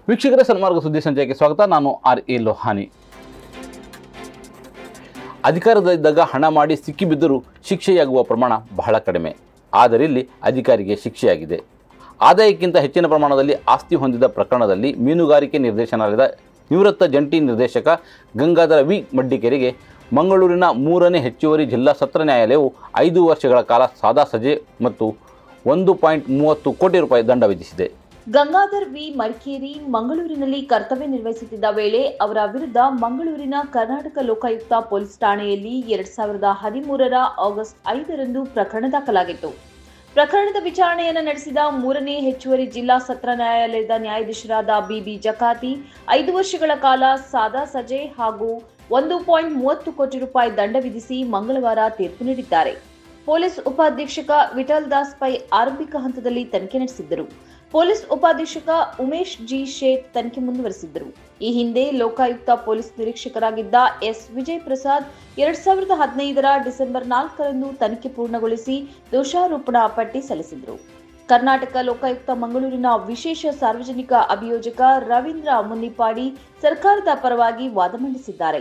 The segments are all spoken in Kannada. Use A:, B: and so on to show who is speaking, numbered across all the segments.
A: ವೀಕ್ಷಕರೇ ಸನ್ಮಾರ್ಗ ಸುದ್ದಿ ಸಂಚಯಕ್ಕೆ ಸ್ವಾಗತ ನಾನು ಆರ್ ಎ ಲೋಹಾನಿ ಅಧಿಕಾರದಲ್ಲಿದ್ದಾಗ ಹಣ ಮಾಡಿ ಸಿಕ್ಕಿಬಿದ್ದರೂ ಶಿಕ್ಷೆಯಾಗುವ ಪ್ರಮಾಣ ಬಹಳ ಕಡಿಮೆ ಆದರೆ ಇಲ್ಲಿ ಅಧಿಕಾರಿಗೆ ಶಿಕ್ಷೆಯಾಗಿದೆ ಆದಾಯಕ್ಕಿಂತ ಹೆಚ್ಚಿನ ಪ್ರಮಾಣದಲ್ಲಿ ಆಸ್ತಿ ಹೊಂದಿದ ಪ್ರಕರಣದಲ್ಲಿ ಮೀನುಗಾರಿಕೆ ನಿರ್ದೇಶನಾಲಯದ ನಿವೃತ್ತ ಜಂಟಿ ನಿರ್ದೇಶಕ ಗಂಗಾಧರ ವಿ ಮಡ್ಡಿಕೆರೆಗೆ ಮಂಗಳೂರಿನ ಮೂರನೇ ಹೆಚ್ಚುವರಿ ಜಿಲ್ಲಾ ಸತ್ರ ನ್ಯಾಯಾಲಯವು ಐದು ವರ್ಷಗಳ ಕಾಲ ಸಾದಾ ಸಜೆ ಮತ್ತು ಒಂದು ಪಾಯಿಂಟ್ ಮೂವತ್ತು ಕೋಟಿ ರೂಪಾಯಿ ದಂಡ ವಿಧಿಸಿದೆ
B: ಗಂಗಾಧರ್ ವಿ ಮಡಿಕೇರಿ ಮಂಗಳೂರಿನಲ್ಲಿ ಕರ್ತವ್ಯ ನಿರ್ವಹಿಸುತ್ತಿದ್ದ ವೇಳೆ ಅವರ ವಿರುದ್ಧ ಮಂಗಳೂರಿನ ಕರ್ನಾಟಕ ಲೋಕಾಯುಕ್ತ ಪೊಲೀಸ್ ಠಾಣೆಯಲ್ಲಿ ಎರಡ್ ಸಾವಿರದ ಹದಿಮೂರರ ಆಗಸ್ಟ್ ಐದರಂದು ಪ್ರಕರಣ ದಾಖಲಾಗಿತ್ತು ಪ್ರಕರಣದ ವಿಚಾರಣೆಯನ್ನು ನಡೆಸಿದ ಮೂರನೇ ಹೆಚ್ಚುವರಿ ಜಿಲ್ಲಾ ಸತ್ರ ನ್ಯಾಯಾಲಯದ ನ್ಯಾಯಾಧೀಶರಾದ ಬಿಬಿ ಜಕಾತಿ ಐದು ವರ್ಷಗಳ ಕಾಲ ಸಾದಾ ಸಜೆ ಹಾಗೂ ಒಂದು ಪಾಯಿಂಟ್ ಮೂವತ್ತು ಕೋಟಿ ರೂಪಾಯಿ ದಂಡ ವಿಧಿಸಿ ಮಂಗಳವಾರ ತೀರ್ಪು ನೀಡಿದ್ದಾರೆ ಪೊಲೀಸ್ ಉಪಾಧೀಕ್ಷಕ ವಿಠಲ್ ದಾಸ್ ಪೈ ಆರಂಭಿಕ ಹಂತದಲ್ಲಿ ತನಿಖೆ ನಡೆಸಿದ್ದರು ಪೊಲೀಸ್ ಉಪಾಧೀಕ್ಷಕ ಉಮೇಶ್ ಜಿ ಶೇಖ್ ತನಿಖೆ ಮುಂದುವರೆಸಿದ್ದರು ಈ ಹಿಂದೆ ಲೋಕಾಯುಕ್ತ ಪೊಲೀಸ್ ನಿರೀಕ್ಷಕರಾಗಿದ್ದ ಎಸ್ ವಿಜಯ್ ಪ್ರಸಾದ್ ಎರಡ್ ಸಾವಿರದ ಹದಿನೈದರ ಡಿಸೆಂಬರ್ ನಾಲ್ಕರಂದು ತನಿಖೆ ಪೂರ್ಣಗೊಳಿಸಿ ದೋಷಾರೋಪಣಾ ಪಟ್ಟಿ ಸಲ್ಲಿಸಿದರು ಕರ್ನಾಟಕ ಲೋಕಾಯುಕ್ತ ಮಂಗಳೂರಿನ ವಿಶೇಷ ಸಾರ್ವಜನಿಕ ಅಭಿಯೋಜಕ ರವೀಂದ್ರ ಮುನ್ನಿಪಾಡಿ ಸರ್ಕಾರದ ಪರವಾಗಿ ವಾದ ಮಂಡಿಸಿದ್ದಾರೆ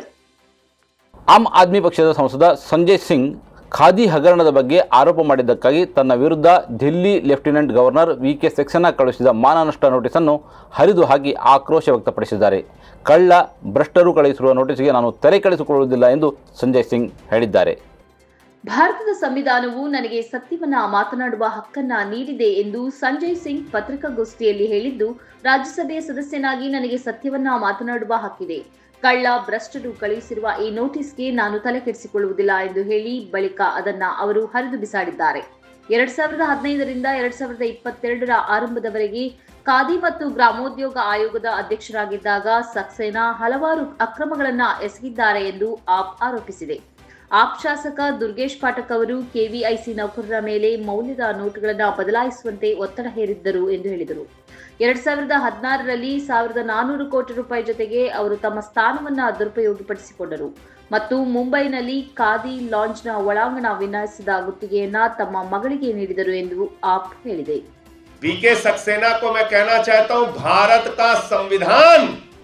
A: ಆಮ್ ಆದ್ಮಿ ಪಕ್ಷದ ಸಂಸದ ಸಂಜಯ್ ಸಿಂಗ್ ಖಾದಿ ಹಗರಣದ ಬಗ್ಗೆ ಆರೋಪ ಮಾಡಿದ್ದಕ್ಕಾಗಿ ತನ್ನ ವಿರುದ್ಧ Delhi lieutenant governor V K Saxena ಕಳುಹಿಸಿದ ಮಾನನಷ್ಟ ನೋಟಿಸನ್ನು ಹರಿದು ಹಾಕಿ ಆಕ್ರೋಶ ವ್ಯಕ್ತಪಡಿಸಿದ್ದಾರೆ ಕಳ್ಳ ಭ್ರಷ್ಟರು ಕಳುಹಿಸಿರುವ ನೋಟಿಸ್ಗೆ ನಾನು ತಲೆ ಕೆಡಿಸಿಕೊಳ್ಳುವುದಿಲ್ಲ ಎಂದು ಸಂಜಯ್ ಸಿಂಗ್ ಹೇಳಿದ್ದಾರೆ
B: ಭಾರತದ ಸಂವಿಧಾನವು ನನಗೆ ಸತ್ಯವನ್ನ ಮಾತನಾಡುವ ಹಕ್ಕನ್ನ ನೀಡಿದೆ ಎಂದು ಸಂಜಯ್ ಸಿಂಗ್ ಪತ್ರಿಕಾಗೋಷ್ಠಿಯಲ್ಲಿ ಹೇಳಿದ್ದು ರಾಜ್ಯಸಭೆಯ ಸದಸ್ಯನಾಗಿ ನನಗೆ ಸತ್ಯವನ್ನ ಮಾತನಾಡುವ ಹಕ್ಕಿದೆ ಕಳ್ಳ ಭ್ರಷ್ಟರು ಕಳುಹಿಸಿರುವ ಈ ನೋಟಿಸ್ಗೆ ನಾನು ತಲೆ ಕೆಡಿಸಿಕೊಳ್ಳುವುದಿಲ್ಲ ಎಂದು ಹೇಳಿ ಬಳಿಕ ಅದನ್ನ ಅವರು ಹರಿದು ಬಿಸಾಡಿದ್ದಾರೆ ಎರಡ್ ಸಾವಿರದ ಹದಿನೈದರಿಂದ ಎರಡ್ ಸಾವಿರದ ಇಪ್ಪತ್ತೆರಡರ ಆರಂಭದವರೆಗೆ ಖಾದಿ ಮತ್ತು ಗ್ರಾಮೋದ್ಯೋಗ ಆಯೋಗದ ಅಧ್ಯಕ್ಷರಾಗಿದ್ದಾಗ ಸಕ್ಸೇನಾ ಹಲವಾರು ಅಕ್ರಮಗಳನ್ನ ಎಸಗಿದ್ದಾರೆ ಎಂದು ಆಪ್ ಆರೋಪಿಸಿದೆ ಆಪ್ ಶಾಸಕ ದುರ್ಗೇಶ್ ಪಾಠಕ್ ಅವರು ಕೆವಿಐಸಿ ನೌಕರರ ಮೇಲೆ ಮೌಲ್ಯದ ನೋಟುಗಳನ್ನು ಬದಲಾಯಿಸುವಂತೆ ಒತ್ತಡ ಹೇರಿದ್ದರು ಎಂದು ಹೇಳಿದರು ಎರಡ್ ಸಾವಿರದ ಹದಿನಾರರಲ್ಲಿ ಸಾವಿರದ ನಾನೂರು ಕೋಟಿ ರೂಪಾಯಿ ಜೊತೆಗೆ ಅವರು ತಮ್ಮ ಸ್ಥಾನವನ್ನ ದುರುಪಯೋಗಪಡಿಸಿಕೊಂಡರು ಮತ್ತು ಮುಂಬೈನಲ್ಲಿ ಖಾದಿ ಲಾಂಜ್ನ ಒಳಾಂಗಣ ವಿನ್ಯಾಸದ ಗುತ್ತಿಗೆಯನ್ನ ತಮ್ಮ ಮಗಳಿಗೆ ನೀಡಿದರು ಎಂದು ಆಪ್ ಹೇಳಿದೆ
C: वीके सक्सेना को मैं कहना चाहता हूं भारत का संविधान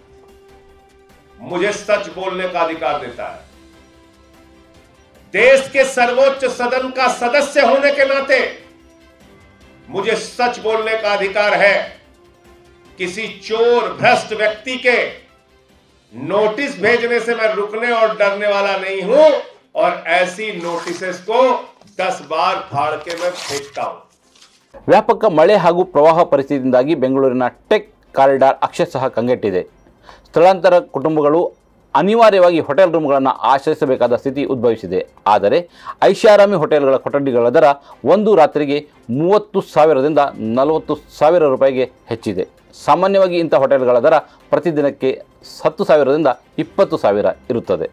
C: मुझे सच बोलने का अधिकार देता है देश के सर्वोच्च सदन का सदस्य होने के नाते मुझे सच बोलने का अधिकार है किसी चोर भ्रष्ट व्यक्ति के नोटिस भेजने से मैं रुकने और डरने वाला नहीं हूं और ऐसी नोटिसेस को दस बार फाड़ के मैं फेंकता हूं
A: ವ್ಯಾಪಕ ಮಳೆ ಹಾಗೂ ಪ್ರವಾಹ ಪರಿಸ್ಥಿತಿಯಿಂದಾಗಿ ಬೆಂಗಳೂರಿನ ಟೆಕ್ ಕಾರಿಡಾರ್ ಅಕ್ಷರಶಃ ಕಂಗೆಟ್ಟಿದೆ ಸ್ಥಳಾಂತರ ಕುಟುಂಬಗಳು ಅನಿವಾರ್ಯವಾಗಿ ಹೋಟೆಲ್ ರೂಮ್ಗಳನ್ನು ಆಶ್ರಯಿಸಬೇಕಾದ ಸ್ಥಿತಿ ಉದ್ಭವಿಸಿದೆ ಆದರೆ ಐಷಾರಾಮಿ ಹೋಟೆಲ್ಗಳ ಕೊಠಡಿಗಳ ದರ ಒಂದು ರಾತ್ರಿಗೆ ಮೂವತ್ತು ಸಾವಿರದಿಂದ ನಲವತ್ತು ಸಾವಿರ ರೂಪಾಯಿಗೆ ಹೆಚ್ಚಿದೆ ಸಾಮಾನ್ಯವಾಗಿ ಇಂಥ ಹೋಟೆಲ್ಗಳ ದರ ಪ್ರತಿದಿನಕ್ಕೆ ಹತ್ತು ಸಾವಿರದಿಂದ ಇಪ್ಪತ್ತು ಸಾವಿರ ಇರುತ್ತದೆ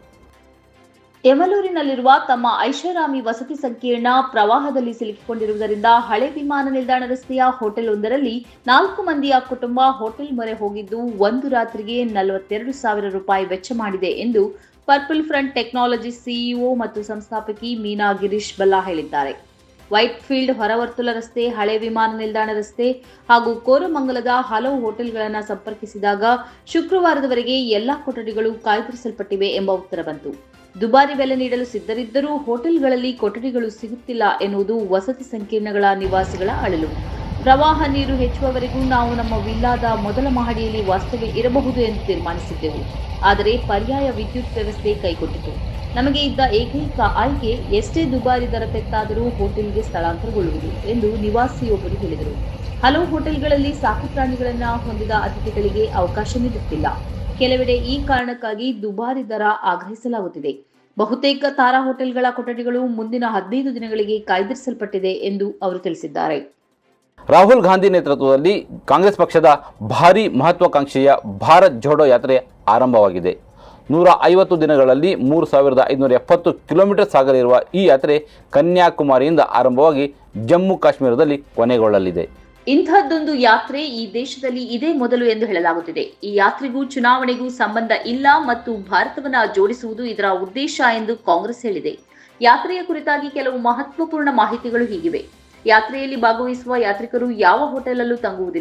B: ಯಮಲೂರಿನಲ್ಲಿರುವ ತಮ್ಮ ಐಷಾರಾಮಿ ವಸತಿ ಸಂಕೀರ್ಣ ಪ್ರವಾಹದಲ್ಲಿ ಸಿಲುಕಿಕೊಂಡಿರುವುದರಿಂದ ಹಳೆ ವಿಮಾನ ನಿಲ್ದಾಣ ರಸ್ತೆಯ ಹೋಟೆಲ್ ಒಂದರಲ್ಲಿ ನಾಲ್ಕು ಮಂದಿಯ ಕುಟುಂಬ ಹೋಟೆಲ್ ಮೊರೆ ಹೋಗಿದ್ದು ಒಂದು ರಾತ್ರಿಗೆ ನಲವತ್ತೆರಡು ಸಾವಿರ ರೂಪಾಯಿ ವೆಚ್ಚ ಮಾಡಿದೆ ಎಂದು ಪರ್ಪಲ್ ಫ್ರಂಟ್ ಟೆಕ್ನಾಲಜಿ ಸಿಇಒ ಮತ್ತು ಸಂಸ್ಥಾಪಕಿ ಮೀನಾ ಗಿರೀಶ್ ಬಲ್ಲಾ ಹೇಳಿದ್ದಾರೆ ವೈಟ್ ಫೀಲ್ಡ್ ಹೊರವರ್ತುಲ ರಸ್ತೆ ಹಳೆ ವಿಮಾನ ನಿಲ್ದಾಣ ರಸ್ತೆ ಹಾಗೂ ಕೋರಮಂಗಲದ ಹಲವು ಹೋಟೆಲ್ಗಳನ್ನು ಸಂಪರ್ಕಿಸಿದಾಗ ಶುಕ್ರವಾರದವರೆಗೆ ಎಲ್ಲಾ ಕೊಠಡಿಗಳು ಕಾಯ್ದಿರಿಸಲ್ಪಟ್ಟಿವೆ ಎಂಬ ಉತ್ತರ ಬಂತು ದುಬಾರಿ ಬೆಲೆ ನೀಡಲು ಸಿದ್ಧರಿದ್ದರೂ ಹೋಟೆಲ್ಗಳಲ್ಲಿ ಕೊಠಡಿಗಳು ಸಿಗುತ್ತಿಲ್ಲ ಎನ್ನುವುದು ವಸತಿ ಸಂಕೀರ್ಣಗಳ ನಿವಾಸಿಗಳ ಅಳಲು ಪ್ರವಾಹ ನೀರು ಹೆಚ್ಚುವವರೆಗೂ ನಾವು ನಮ್ಮ ವಿಲ್ಲಾದ ಮೊದಲ ಮಹಡಿಯಲ್ಲಿ ವಾಸ್ತವ್ಯ ಇರಬಹುದು ಎಂದು ತೀರ್ಮಾನಿಸಿದ್ದೆವು ಆದರೆ ಪರ್ಯಾಯ ವಿದ್ಯುತ್ ವ್ಯವಸ್ಥೆ ಕೈಕೊಟ್ಟಿತು ನಮಗೆ ಇದ್ದ ಏಕೈಕ ಆಯ್ಕೆ ಎಷ್ಟೇ ದುಬಾರಿ ದರ ತೆತ್ತಾದರೂ ಹೋಟೆಲ್ಗೆ ಸ್ಥಳಾಂತರಗೊಳ್ಳುವುದು ಎಂದು ನಿವಾಸಿಯೊಬ್ಬರು ಹೇಳಿದರು ಹಲವು ಹೋಟೆಲ್ಗಳಲ್ಲಿ ಸಾಕು ಪ್ರಾಣಿಗಳನ್ನು ಹೊಂದಿದ ಅತಿಥಿಗಳಿಗೆ ಅವಕಾಶ ನೀಡುತ್ತಿಲ್ಲ ಕೆಲವೆಡೆ ಈ ಕಾರಣಕ್ಕಾಗಿ ದುಬಾರಿ ದರ ಆಗ್ರಹಿಸಲಾಗುತ್ತಿದೆ ಬಹುತೇಕ ತಾರಾ ಹೋಟೆಲ್ಗಳ ಕೊಠಡಿಗಳು ಮುಂದಿನ ಹದಿನೈದು ದಿನಗಳಿಗೆ ಕಾಯ್ದಿರಿಸಲ್ಪಟ್ಟಿದೆ ಎಂದು ಅವರು ತಿಳಿಸಿದ್ದಾರೆ
A: ರಾಹುಲ್ ಗಾಂಧಿ ನೇತೃತ್ವದಲ್ಲಿ ಕಾಂಗ್ರೆಸ್ ಪಕ್ಷದ ಭಾರಿ ಮಹತ್ವಾಕಾಂಕ್ಷೆಯ ಭಾರತ್ ಜೋಡೋ ಯಾತ್ರೆ ಆರಂಭವಾಗಿದೆ ನೂರ ಐವತ್ತು ದಿನಗಳಲ್ಲಿ ಮೂರು ಸಾವಿರದ ಐದುನೂರ ಎಪ್ಪತ್ತು ಕಿಲೋಮೀಟರ್ ಸಾಗಲಿರುವ ಈ ಯಾತ್ರೆ ಕನ್ಯಾಕುಮಾರಿಯಿಂದ ಆರಂಭವಾಗಿ ಜಮ್ಮು ಕಾಶ್ಮೀರದಲ್ಲಿ ಕೊನೆಗೊಳ್ಳಲಿದೆ
B: ಇಂಥದ್ದೊಂದು ಯಾತ್ರೆ ಈ ದೇಶದಲ್ಲಿ ಇದೇ ಮೊದಲು ಎಂದು ಹೇಳಲಾಗುತ್ತಿದೆ ಈ ಯಾತ್ರೆಗೂ ಚುನಾವಣೆಗೂ ಸಂಬಂಧ ಇಲ್ಲ ಮತ್ತು ಭಾರತವನ್ನ ಜೋಡಿಸುವುದು ಇದರ ಉದ್ದೇಶ ಎಂದು ಕಾಂಗ್ರೆಸ್ ಹೇಳಿದೆ ಯಾತ್ರೆಯ ಕುರಿತಾಗಿ ಕೆಲವು ಮಹತ್ವಪೂರ್ಣ ಮಾಹಿತಿಗಳು ಹೀಗಿವೆ ಯಾತ್ರೆಯಲ್ಲಿ ಭಾಗವಹಿಸುವ ಯಾತ್ರಿಕರು ಯಾವ ಹೋಟೆಲಲ್ಲೂ ತಂಗುವುದಿಲ್ಲ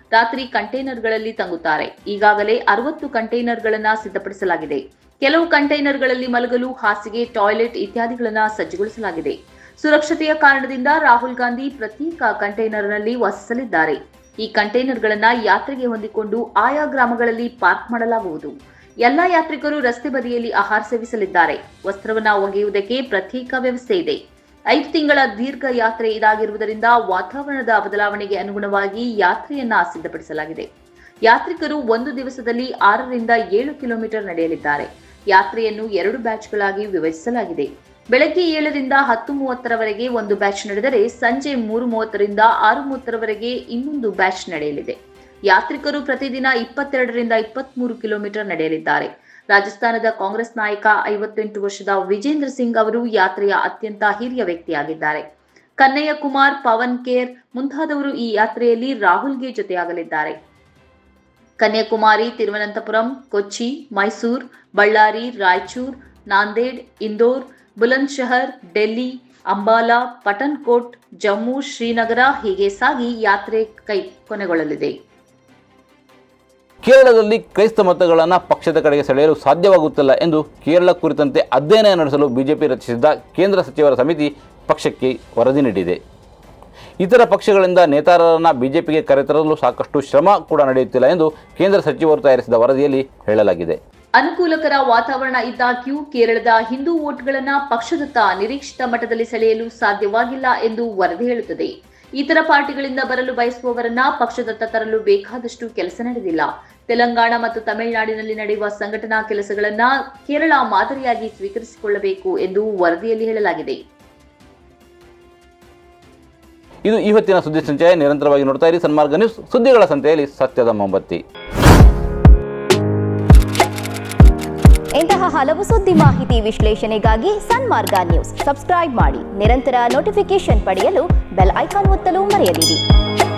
B: ರಾತ್ರಿ ಕಂಟೈನರ್ಗಳಲ್ಲಿ ತಂಗುತ್ತಾರೆ ಈಗಾಗಲೇ ಅರವತ್ತು ಕಂಟೈನರ್ಗಳನ್ನ ಸಿದ್ಧಪಡಿಸಲಾಗಿದೆ ಕೆಲವು ಕಂಟೈನರ್ಗಳಲ್ಲಿ ಮಲಗಲು ಹಾಸಿಗೆ ಟಾಯ್ಲೆಟ್ ಇತ್ಯಾದಿಗಳನ್ನ ಸಜ್ಜುಗೊಳಿಸಲಾಗಿದೆ ಸುರಕ್ಷತೆಯ ಕಾರಣದಿಂದ ರಾಹುಲ್ ಗಾಂಧಿ ಪ್ರತ್ಯೇಕ ಕಂಟೈನರ್ನಲ್ಲಿ ವಾಸಿಸಲಿದ್ದಾರೆ ಈ ಕಂಟೈನರ್ಗಳನ್ನ ಯಾತ್ರೆಗೆ ಹೊಂದಿಕೊಂಡು ಆಯಾ ಗ್ರಾಮಗಳಲ್ಲಿ ಪಾರ್ಕ್ ಮಾಡಲಾಗುವುದು ಎಲ್ಲಾ ಯಾತ್ರಿಕರು ರಸ್ತೆ ಬದಿಯಲ್ಲಿ ಆಹಾರ ಸೇವಿಸಲಿದ್ದಾರೆ ವಸ್ತ್ರವನ್ನ ಒಗೆಯುವುದಕ್ಕೆ ಪ್ರತ್ಯೇಕ ವ್ಯವಸ್ಥೆ ಇದೆ ಐದು ತಿಂಗಳ ದೀರ್ಘ ಯಾತ್ರೆ ಇದಾಗಿರುವುದರಿಂದ ವಾತಾವರಣದ ಬದಲಾವಣೆಗೆ ಅನುಗುಣವಾಗಿ ಯಾತ್ರೆಯನ್ನ ಸಿದ್ಧಪಡಿಸಲಾಗಿದೆ ಯಾತ್ರಿಕರು ಒಂದು ದಿವಸದಲ್ಲಿ ಆರರಿಂದ ಏಳು ಕಿಲೋಮೀಟರ್ ನಡೆಯಲಿದ್ದಾರೆ ಯಾತ್ರೆಯನ್ನು ಎರಡು ಬ್ಯಾಚ್ಗಳಾಗಿ ವಿಭಜಿಸಲಾಗಿದೆ ಬೆಳಗ್ಗೆ ಏಳರಿಂದ ಹತ್ತು ಮೂವತ್ತರವರೆಗೆ ಒಂದು ಬ್ಯಾಚ್ ನಡೆದರೆ ಸಂಜೆ ಮೂರು ಮೂವತ್ತರಿಂದ ಆರು ಮೂವತ್ತರವರೆಗೆ ಇನ್ನೊಂದು ಬ್ಯಾಚ್ ನಡೆಯಲಿದೆ ಯಾತ್ರಿಕರು ಪ್ರತಿದಿನ ಇಪ್ಪತ್ತೆರಡರಿಂದ ಇಪ್ಪತ್ಮೂರು ಕಿಲೋಮೀಟರ್ ನಡೆಯಲಿದ್ದಾರೆ ರಾಜಸ್ಥಾನದ ಕಾಂಗ್ರೆಸ್ ನಾಯಕ ಐವತ್ತೆಂಟು ವರ್ಷದ ವಿಜೇಂದ್ರ ಸಿಂಗ್ ಅವರು ಯಾತ್ರೆಯ ಅತ್ಯಂತ ಹಿರಿಯ ವ್ಯಕ್ತಿಯಾಗಿದ್ದಾರೆ ಕನ್ನಯ್ಯ ಕುಮಾರ್ ಪವನ್ ಕೇರ್ ಮುಂತಾದವರು ಈ ಯಾತ್ರೆಯಲ್ಲಿ ರಾಹುಲ್ಗೆ ಜೊತೆಯಾಗಲಿದ್ದಾರೆ ಕನ್ಯಾಕುಮಾರಿ ತಿರುವನಂತಪುರಂ ಕೊಚ್ಚಿ ಮೈಸೂರು ಬಳ್ಳಾರಿ ರಾಯಚೂರ್ ನಾಂದೇಡ್ ಇಂದೋರ್ ಬುಲಂದ್ಶಹರ್ ಡೆಲ್ಲಿ ಅಂಬಾಲಾ ಪಠನ್ಕೋಟ್ ಜಮ್ಮು ಶ್ರೀನಗರ ಹೀಗೆ ಸಾಗಿ ಯಾತ್ರೆ ಕೈ ಕೊನೆಗೊಳ್ಳಲಿದೆ
A: ಕೇರಳದಲ್ಲಿ ಕ್ರೈಸ್ತ ಮತಗಳನ್ನು ಪಕ್ಷದ ಕಡೆಗೆ ಸೆಳೆಯಲು ಸಾಧ್ಯವಾಗುತ್ತಿಲ್ಲ ಎಂದು ಕೇರಳ ಕುರಿತಂತೆ ಅಧ್ಯಯನ ನಡೆಸಲು ಬಿಜೆಪಿ ರಚಿಸಿದ್ದ ಕೇಂದ್ರ ಸಚಿವರ ಸಮಿತಿ ಪಕ್ಷಕ್ಕೆ ವರದಿ ನೀಡಿದೆ ಇತರ ಪಕ್ಷಗಳಿಂದ ನೇತಾರರನ್ನು ಬಿಜೆಪಿಗೆ ಕರೆತರಲು ಸಾಕಷ್ಟು ಶ್ರಮ ಕೂಡ ನಡೆಯುತ್ತಿಲ್ಲ ಎಂದು ಕೇಂದ್ರ ಸಚಿವರು ತಯಾರಿಸಿದ ವರದಿಯಲ್ಲಿ ಹೇಳಲಾಗಿದೆ
B: ಅನುಕೂಲಕರ ವಾತಾವರಣ ಇದ್ದಾಗ್ಯೂ ಕೇರಳದ ಹಿಂದೂ ವೋಟ್ಗಳನ್ನ ಪಕ್ಷದತ್ತ ನಿರೀಕ್ಷಿತ ಮಟ್ಟದಲ್ಲಿ ಸೆಳೆಯಲು ಸಾಧ್ಯವಾಗಿಲ್ಲ ಎಂದು ವರದಿ ಹೇಳುತ್ತದೆ ಇತರ ಪಾರ್ಟಿಗಳಿಂದ ಬರಲು ಬಯಸುವವರನ್ನ ಪಕ್ಷದತ್ತ ತರಲು ಬೇಕಾದಷ್ಟು ಕೆಲಸ ನಡೆದಿಲ್ಲ ತೆಲಂಗಾಣ ಮತ್ತು ತಮಿಳುನಾಡಿನಲ್ಲಿ ನಡೆಯುವ ಸಂಘಟನಾ ಕೆಲಸಗಳನ್ನ ಕೇರಳ ಮಾದರಿಯಾಗಿ ಸ್ವೀಕರಿಸಿಕೊಳ್ಳಬೇಕು ಎಂದು ವರದಿಯಲ್ಲಿ ಹೇಳಲಾಗಿದೆ
A: ಇದು ಇವತ್ತಿನ ಸುದ್ದಿ ಸಂಚಯ ನಿರಂತರವಾಗಿ ನೋಡ್ತಾ ಇರಿ ಸನ್ಮಾರ್ಗ ನ್ಯೂಸ್ ಸುದ್ದಿಗಳ ಸಂತೆಯಲ್ಲಿ ಸತ್ಯದ ಮೊಂಬತ್ತಿ
D: ಇಂತಹ ಹಲವು ಸುದ್ದಿ ಮಾಹಿತಿ ವಿಶ್ಲೇಷಣೆಗಾಗಿ ಸನ್ಮಾರ್ಗ ನ್ಯೂಸ್ ಸಬ್ಸ್ಕ್ರೈಬ್ ಮಾಡಿ ನಿರಂತರ ನೋಟಿಫಿಕೇಶನ್ ಪಡೆಯಲು ಬೆಲ್ ಐಕಾನ್ ಒತ್ತಲು ಮರೆಯದಿರಿ